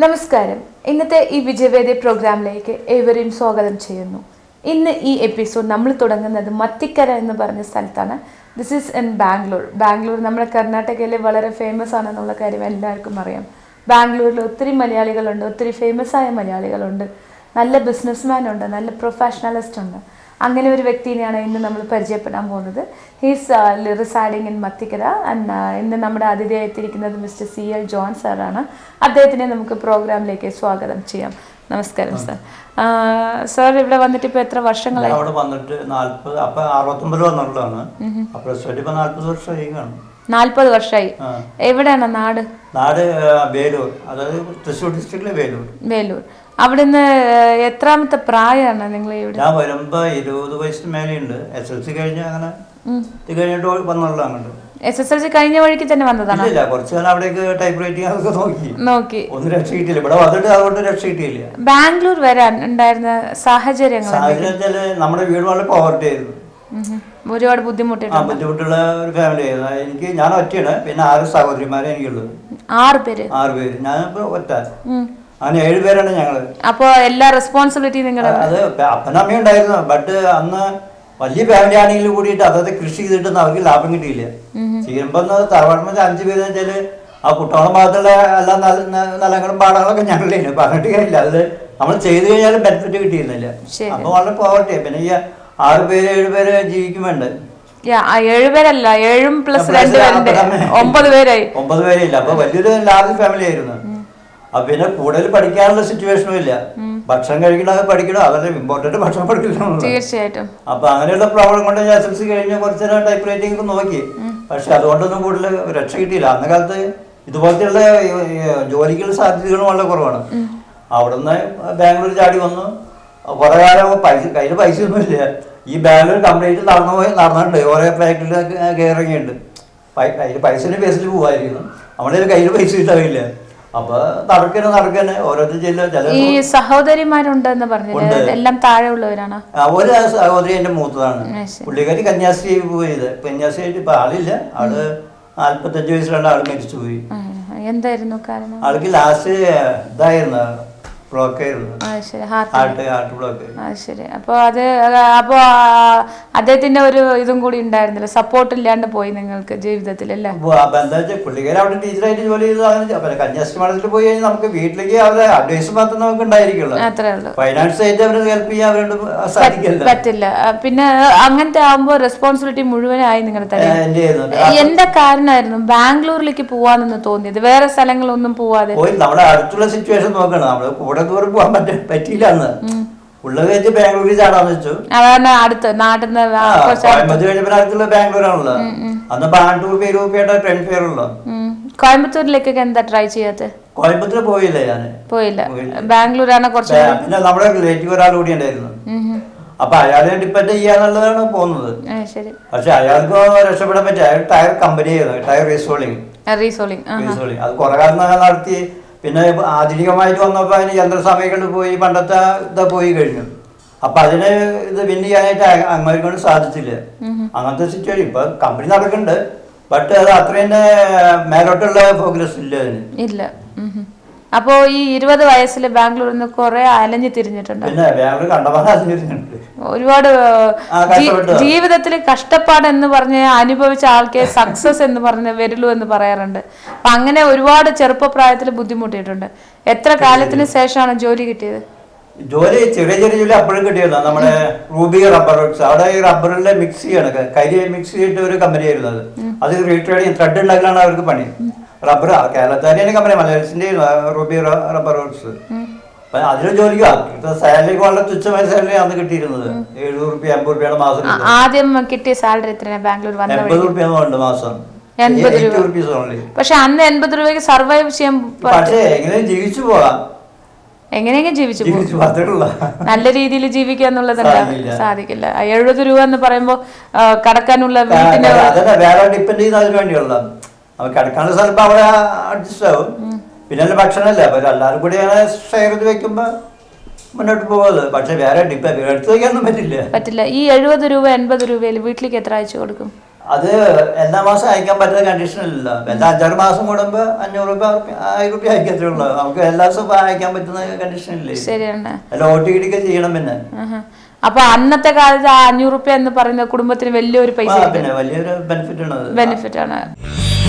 നമസ്കാരം ഇന്നത്തെ ഈ വിജയവേദി പ്രോഗ്രാമിലേക്ക് ഏവരെയും സ്വാഗതം ചെയ്യുന്നു ഇന്ന് ഈ എപ്പിസോഡ് നമ്മൾ തുടങ്ങുന്നത് മത്തിക്കര എന്ന് പറഞ്ഞ സ്ഥലത്താണ് this is in Bangalore Bangalore നമ്മുടെ കർണാടകയിലെ വളരെ ഫേമസ് ആണെന്നുള്ള കാര്യം എല്ലാവർക്കും അറിയാം ബാംഗ്ലൂരിൽ ഒത്തിരി മലയാളികളുണ്ട് ഒത്തിരി ഫേമസ് ആയ മലയാളികളുണ്ട് നല്ല ബിസിനസ്മാൻ ഉണ്ട് നല്ല പ്രൊഫഷണലിസ്റ്റ് ഉണ്ട് അങ്ങനെ ഒരു വ്യക്തിനെയാണ് ഇന്ന് നമ്മൾ പരിചയപ്പെടാൻ പോകുന്നത് he's residing in Mathikere and ഇന്ന് നമ്മുടെ അതിഥിയായി എത്തിയിരിക്കുന്നത് മിസ്റ്റർ സി എൽ ജോൺ സാറാണ് അദ്ദേഹത്തിനെ നമുക്ക് പ്രോഗ്രാമിലേക്ക് സ്വാഗതം ചെയ്യാം നമസ്കാരം സാർ സാർ ഇവിടെ വന്നിട്ട് ഇപ്പോൾ എത്ര വർഷങ്ങളായി ഞാൻ അവിടെ വന്നിട്ട് നാല്പത് അപ്പൊ അറുപത്തൊമ്പത് വന്നിട്ടുള്ളതാണ് അപ്പൊ റിസൾട്ട് ഇപ്പൊ നാല്പത് വർഷമായി കാണും നാൽപ്പത് വർഷമായി ആ. എവിടെയാണ് നാട് നാട് ആ, വേലൂർ അതായത് തൃശ്ശൂർ ഡിസ്ട്രിക്റ്റിലെ വേലൂർ വേലൂർ അവിടുന്ന് എത്രാമത്തെ പ്രായമാണ് നിങ്ങൾ ഇവിടെ ഞാൻ വരുമ്പോ ഇരുപത് വയസ്സിന് മേലെയുണ്ട് എസ് എൽ സി കഴിഞ്ഞ് അങ്ങനെ ഇത് കഴിഞ്ഞിട്ട് വന്നുള്ള അങ്ങോട്ട് എസ് എസ് എൽ സി കഴിഞ്ഞ വഴിക്ക് തന്നെ വന്നതാണ് ഇല്ല കുറച്ച് കാലം അവിടേക്ക് ടൈപ്പ് റൈറ്റിംഗ് അതൊക്കെ നോക്കി നോക്കി ഒന്നും രക്ഷ കിട്ടിയില്ല ഇവിടെ വന്നിട്ട് അതുകൊണ്ട് രക്ഷ കിട്ടിയില്ല ബാംഗ്ലൂർ വരാൻ ഉണ്ടായിരുന്ന സാഹചര്യങ്ങൾ സാഹചര്യം വെച്ചാല് നമ്മുടെ വീട് വളരെ പോവർട്ടി ആയിരുന്നു ഉം ഉം. ഒരുപാട് ആ ബുദ്ധിമുട്ടിട്ടുണ്ട് ബുദ്ധിമുട്ടുള്ള ഒരു ഫാമിലി ആയിരുന്നു എനിക്ക് ഞാൻ ഒറ്റയാണ് പിന്നെ ആറ് സഹോദരിമാരെ എനിക്കുള്ളത് ആറ് പേര് ആറ് പേര് ഞാനിപ്പോ ഒറ്റ ഉം. അങ്ങനെ ഏഴ് പേരാണ് ഞങ്ങള് അപ്പോ എല്ലാ റെസ്പോൺസിബിലിറ്റി നിങ്ങളുടെ അത് അപ്പനമ്മ ഉണ്ടായിരുന്നു ബട്ട് അന്ന് വലിയ ഫാമിലി ആണെങ്കിൽ കൂടിയിട്ട് അതായത് കൃഷി ചെയ്തിട്ടൊന്നും അവർക്ക് ലാഭം കിട്ടിയില്ല ചെയ്യുമ്പോ തറവാടുമ്പോൾ അഞ്ചു പേര് വെച്ചാല് ആ കുട്ടോളം ഭാഗത്തുള്ള എല്ലാ നില- ന- നിലങ്ങളും പാടങ്ങളൊക്കെ ഞങ്ങളുടെ പറഞ്ഞിട്ട് കാര്യമില്ല അത് നമ്മൾ ചെയ്തു കഴിഞ്ഞാൽ ബെനിഫിറ്റ് കിട്ടിയിരുന്നില്ല ശരി. അപ്പൊ വളരെ പോവർട്ടി പിന്നെ ഈ ആറ് പേര് ഏഴ് പേര് ജീവിക്കും വേണ്ട യാ, ആ, ഏഴുപേരല്ല ഏഴും പ്ലസ് Plus രണ്ട് പേരുണ്ട് അപ്പനമ്മ. ഒമ്പത് പേരായി ഒമ്പത് പേരില്ല അപ്പൊ വലിയൊരു ലാർജ് ഫാമിലി ആയിരുന്നു അപ്പൊ പിന്നെ കൂടുതൽ പഠിക്കാനുള്ള സിറ്റുവേഷനും ഇല്ല ഭക്ഷണം കഴിക്കണത് പഠിക്കണോ അതല്ല ഇമ്പോർട്ടന്റ് ഭക്ഷണം പഠിക്കണം തീർച്ചയായിട്ടും അപ്പൊ അങ്ങനെയുള്ള പ്രോബ്ലം കൊണ്ട് ഞാൻ എസ് എൽ സി കഴിഞ്ഞ് കുറച്ച് നേരം ടൈപ്പ് റൈറ്റിംഗ് ഒക്കെ നോക്കി പക്ഷെ അതുകൊണ്ടൊന്നും കൂടുതൽ രക്ഷ കിട്ടിയില്ല അന്ന കാലത്ത് ഇതുപോലത്തെയുള്ള ഈ- ഈ ജോലിക്കുള്ള സാധ്യതകളും വളരെ കുറവാണ് അവിടുന്ന് ബാംഗ്ലൂർ ചാടി വന്നു കുറെ കാലം പൈസ കയ്യിൽ പൈസ ഒന്നും ഇല്ല ഈ ബാംഗ്ലൂർ കംപ്ലീറ്റ് നടന്നു പോയി നടന്നിട്ടുണ്ട് ഓരോ ഫ്ലാറ്റിൽ കയറിയുണ്ട് കയ്യിൽ പൈസയുടെ ബേസിൽ പോവായിരുന്നു നമ്മുടെ കയ്യിൽ പൈസ കിട്ടാവില്ല അപ്പൊ നടക്കന്നെ നടക്കന്നെ ഓരോരുത്തർ ചെല്ലുക ചില ഈ സഹോദരിമാരുണ്ടെന്ന് പറഞ്ഞില്ലേ ഉണ്ട്. എല്ലാം താഴെ ഉള്ളവരാണ് ആ, ഒരു സഹോദരി എന്റെ മൂത്തതാണ് ആ, ശരി. പുള്ളിക്കാരി കന്യാസ്ത്രീ പോയത് കന്യാസ്ത്രീ ഇപ്പൊ ആളില്ല ആള് നാല്പത്തഞ്ച് വയസ്സിലാണ് ആള് മരിച്ചുപോയി ആ, എന്തായിരുന്നു കാരണം ആൾക്ക് ലാസ്റ്റ് ഇതായിരുന്നു ബ്ലോക്ക് ആയിരുന്നു ആ ശരി ഹാർട്ട് ഹാർട്ട് ഹാർട്ട് ബ്ലോക്ക് ആ ശരി അപ്പോൾ അത് അപ്പോൾ അദ്ദേഹത്തിന്റെ ഒരു ഇതും കൂടി ഉണ്ടായിരുന്നില്ല സപ്പോർട്ട് ഇല്ലാണ്ട് പോയി നിങ്ങൾക്ക് ജീവിതത്തിൽ അല്ലേ അപ്പൊ അപ്പൊ എന്താ വെച്ചാൽ പുള്ളിക്കാരി അവിടെ ടീച്ചറായിട്ട് ജോലി ചെയ്ത് അങ്ങനെ ചെ- പിന്നെ കന്യാസ്ത്രീ മഠത്തിൽ പോയി കഴിഞ്ഞാൽ നമുക്ക് വീട്ടിലേക്ക് അവരെ അഡ്വൈസ് മാത്രം നമുക്ക് ഉണ്ടായിരിക്കുള്ളൂ അത്രേ ഉള്ളൂ ഫൈനാൻസ് ആയിട്ട് അവരെ ഹെൽപ്പ് ചെയ്യാൻ അവരോട് സാധിക്കില്ല പറ്റില്ല ആ, പിന്നെ അങ്ങനത്തെ ആവുമ്പോൾ റെസ്പോൺസിബിലിറ്റി മുഴുവനായി നിങ്ങളുടെ തലയിൽ എന്റെ ചെയ്യുന്നത് എന്താ കാരണമായിരുന്നു ബാംഗ്ലൂരിലേക്ക് പോവാനെന്ന് തോന്നിയത് വേറെ സ്ഥലങ്ങളൊന്നും പോവാതെ പോയി നമ്മുടെ അടുത്തുള്ള സിറ്റുവേഷൻ നോക്കണം നമ്മള് കൂടെ ദൂരം പോകാൻ പറ്റ പറ്റിയില്ല അന്ന് ഉള്ളത് വെച്ച് ബാംഗ്ലൂരിൽ ചാടാന്ന് വെച്ചു അതാണ് അടുത്ത് നാട്ടിൽ നിന്ന് ആ, കോയമ്പത്തൂർ കഴിഞ്ഞപ്പോൾ അടുത്തുള്ള ബാംഗ്ലൂർ ആണല്ലോ അന്ന് ബാംഗ്ലൂർ പേര് രൂപയുടെ ട്രെയിൻ ഫെയർ ഉള്ളു കോയമ്പത്തൂരിലേക്കൊക്കെ എന്താ ട്രൈ ചെയ്യാത്ത കോയമ്പത്തൂർ പോയില്ല ഞാന് പോയില്ല പോയില്ല. ബാംഗ്ലൂരാണ് കുറച്ച് ബേ- പിന്നെ നമ്മുടെ റിലേറ്റീവ് ഒരാൾ കൂടി ഉണ്ടായിരുന്നു ഉം, ഉം. അപ്പൊ അയാളെ ഡിപ്പെൻഡ് ചെയ്യാന്നുള്ളതാണ് പോകുന്നത് ആ, ശരി പക്ഷെ അയാൾക്ക് രക്ഷപ്പെടാൻ പറ്റിയ അയാൾ ടയർ കമ്പനി ആയിരുന്നു ടയർ റീസോളിങ് റീസോളിങ് ആ റീസോളിങ് അത് കുറെ കാലം അങ്ങനെ നടത്തി പിന്നെ ഇപ്പൊ ആധുനികമായിട്ട് വന്നപ്പോൾ അതിന് യന്ത്രസമയങ്ങളിൽ പോയി പണ്ടത്തെ ഇതാ പോയി കഴിഞ്ഞു അപ്പൊ അതിന് ഇത് വിൻ ചെയ്യാനായിട്ട് അങ്ങനെ കൊണ്ട് സാധിച്ചില്ല അങ്ങനത്തെ സിറ്റുവേഷൻ ഇപ്പൊ കമ്പനി നടക്കുന്നുണ്ട് ബട്ട് അത് അത്രയും മേലോട്ടുള്ള പ്രോഗ്രസ് ഇല്ല അതിന് ഇല്ല ഉം, ഉം. അപ്പോ ഈ ഇരുപത് വയസ്സിൽ ബാംഗ്ലൂരിൽ നിന്ന് കുറെ അലഞ്ഞു തിരിഞ്ഞിട്ടുണ്ട് പിന്നെ ബാംഗ്ലൂർ കണ്ടമാനം അതിനുണ്ട് ഒരുപാട് ആ, കഷ്ടപ്പെട്ടു. ജീവിതത്തിൽ കഷ്ടപ്പാട് എന്ന് പറഞ്ഞ് അനുഭവിച്ച ആൾക്കെ സക്സസ് എന്ന് പറഞ്ഞ് വരുള്ളൂ എന്ന് പറയാറുണ്ട് അപ്പൊ അങ്ങനെ ഒരുപാട് ചെറുപ്പപ്രായത്തിൽ ബുദ്ധിമുട്ടിയിട്ടുണ്ട് എത്ര കാലത്തിന് ശേഷമാണ് ജോലി കിട്ടിയത് ജോലി ചെറിയ ചെറിയ ജോലി അപ്പോഴും കിട്ടിയല്ലോ നമ്മുടെ റൂബി റബ്ബർ വർക്ക്സ് അവിടെ ഈ റബ്ബറിലെ മിക്സ് ചെയ്യാണ് ക- കരി മിക്സ് ചെയ്തിട്ട് ഒരു കമ്പനി ആയിരുന്നു അത് അത് റീട്രേഡിങ് ത്രെഡ് ഉണ്ടാക്കലാണ് അവർക്ക് പണി റബ്ബർ കേരളത്താരിയാണ് കമ്പനി മലയാളത്തിന്റെ റൂബി റബ്ബർ വർക്ക്സ് അപ്പൊ അതിന് ജോലിക്ക് സാലറി വളരെ തുച്ഛമായ സാലറി അന്ന് കിട്ടിയിരുന്നത് എഴുപത് റുപ്യ എൺപത് റുപ്യാണ് മാസം ആ, കിട്ടുന്നത്. ആദ്യം കിട്ടിയ സാലറി എത്രയാണ് ബാംഗ്ലൂർ വന്ന എൺപത് വഴി റുപ്യ ഉണ്ട് മാസം എൺപത് രൂപ. റുപ്പീസ് ഓൺലി പക്ഷെ അന്ന് എൺപത് രൂപയ്ക്ക് സർവൈവ് ചെയ്യാൻ പ- പക്ഷേ എങ്ങനെ ജീവിച്ചു പോകാം എങ്ങനെയെങ്കിലും ജീവിച്ചു പോകും ജീവിച്ചു മാത്രമുള്ള നല്ല രീതിയിൽ ജീവിക്കുക എന്നുള്ളതല്ല സാധിക്കില്ല. സാധിക്കില്ല ആ, എഴുപത് രൂപ എന്ന് പറയുമ്പോൾ ആ, കടക്കാനുള്ള വീട്ടിന് അതന്നെ വേറെ ഡിപ്പെൻഡ് ചെയ്യുന്ന അതിന് വേണ്ടിയുള്ള നമുക്ക് കിടക്കാനുള്ള സ്ഥലം അവിടെ അഡ്ജസ്റ്റ് ആവും പിന്നെ അല്ല ഭക്ഷണമല്ല അപ്പൊ എല്ലാവരും കൂടി അങ്ങനെ ഷെയർ ചെയ്ത് വെക്കുമ്പോ മുന്നോട്ട് പോകുന്നത് പക്ഷെ വേറെ ഡിപ്പെൻഡ് എടുത്തു വയ്ക്കാനൊന്നും പറ്റില്ല പറ്റില്ല ഈ എഴുപത് രൂപ എൺപത് രൂപയിൽ വീട്ടിലേക്ക് എത്ര അയച്ചു കൊടുക്കും അത് എല്ലാ മാസം അയക്കാൻ പറ്റുന്ന കണ്ടീഷനില്ല എല്ലാ അഞ്ചാറ് മാസം കൂടുമ്പോ അഞ്ഞൂറ് രൂപ ആയിരം രൂപ അയക്കത്തേ ഉള്ളൂ നമുക്ക് എല്ലാ ദിവസവും അയക്കാൻ പറ്റുന്ന കണ്ടീഷനില്ലേ ശരിയാണ് അല്ല ഒ ടി ഡിക്ക് ചെയ്യണം പിന്നെ ആഹാ. അപ്പൊ അന്നത്തെ കാലത്ത് ആ അഞ്ഞൂറ് റുപ്യ എന്ന് പറയുന്ന കുടുംബത്തിന് വലിയൊരു ആ, പൈസ പിന്നെ വലിയൊരു ബെനിഫിറ്റ് ആണ് അത് ബെനിഫിറ്റ് ആണ്